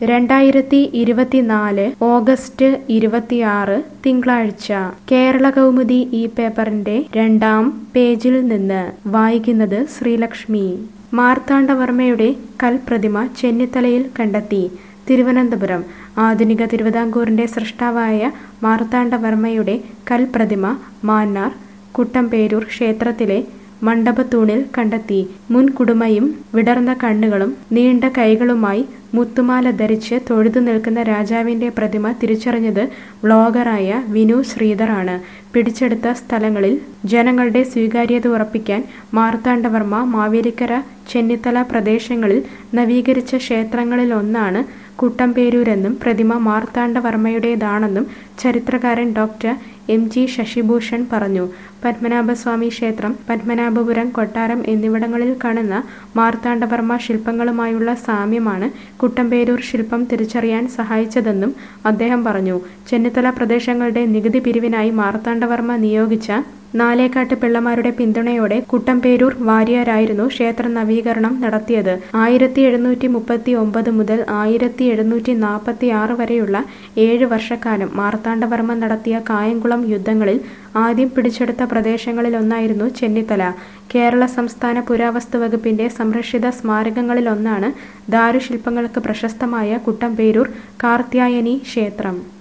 രണ്ടായിരത്തി ഇരുപത്തിനാല് ഓഗസ്റ്റ് ഇരുപത്തിയാറ് തിങ്കളാഴ്ച കേരള കൗമുദി ഈ പേപ്പറിന്റെ രണ്ടാം പേജിൽ നിന്ന് വായിക്കുന്നത് ശ്രീലക്ഷ്മി മാർത്താണ്ഡവർമ്മയുടെ കൽപ്രതിമ ചെന്നിത്തലയിൽ കണ്ടെത്തി തിരുവനന്തപുരം ആധുനിക തിരുവിതാംകൂറിന്റെ സൃഷ്ടാവായ മാർത്താണ്ഡവർമ്മയുടെ കൽപ്രതിമ മാന്നാർ കുട്ടമ്പേരൂർ ക്ഷേത്രത്തിലെ മണ്ഡപത്തൂണിൽ കണ്ടെത്തി മുൻകുടുമയും വിടർന്ന കണ്ണുകളും നീണ്ട കൈകളുമായി മുത്തുമാല ധരിച്ച് തൊഴുതു നിൽക്കുന്ന രാജാവിന്റെ പ്രതിമ തിരിച്ചറിഞ്ഞത് വ്ളോഗറായ വിനു ശ്രീധറാണ് പിടിച്ചെടുത്ത സ്ഥലങ്ങളിൽ ജനങ്ങളുടെ സ്വീകാര്യത ഉറപ്പിക്കാൻ മാർത്താണ്ഡവർമ്മ മാവേലിക്കര ചെന്നിത്തല പ്രദേശങ്ങളിൽ നവീകരിച്ച ക്ഷേത്രങ്ങളിലൊന്നാണ് കുട്ടമ്പേരൂരെന്നും പ്രതിമ മാർത്താണ്ഡവർമ്മയുടേതാണെന്നും ചരിത്രകാരൻ ഡോക്ടർ എം ജി ശശിഭൂഷൺ പറഞ്ഞു പത്മനാഭസ്വാമി ക്ഷേത്രം പത്മനാഭപുരം കൊട്ടാരം എന്നിവിടങ്ങളിൽ കാണുന്ന മാർത്താണ്ഡവർമ്മ ശില്പങ്ങളുമായുള്ള സാമ്യമാണ് കുട്ടമ്പേരൂർ ശില്പം തിരിച്ചറിയാൻ സഹായിച്ചതെന്നും അദ്ദേഹം പറഞ്ഞു ചെന്നിത്തല പ്രദേശങ്ങളുടെ നികുതി പിരിവിനായി മാർത്താണ്ഡവർമ്മ നിയോഗിച്ച നാലേക്കാട്ട് പിള്ളമാരുടെ പിന്തുണയോടെ കുട്ടമ്പേരൂർ വാര്യരായിരുന്നു ക്ഷേത്ര നവീകരണം നടത്തിയത് ആയിരത്തി എഴുന്നൂറ്റി മുപ്പത്തി ഒമ്പത് മുതൽ ആയിരത്തി എഴുന്നൂറ്റി നാൽപ്പത്തി ആറ് വരെയുള്ള ഏഴ് വർഷക്കാലം മാർത്താണ്ഡവർമ്മ നടത്തിയ കായംകുളം യുദ്ധങ്ങളിൽ ആദ്യം പിടിച്ചെടുത്ത പ്രദേശങ്ങളിലൊന്നായിരുന്നു ചെന്നിത്തല കേരള സംസ്ഥാന പുരാവസ്തു വകുപ്പിന്റെ സംരക്ഷിത സ്മാരകങ്ങളിലൊന്നാണ് ദാരുശില്പങ്ങൾക്ക് പ്രശസ്തമായ കുട്ടമ്പേരൂർ കാർത്യായനി ക്ഷേത്രം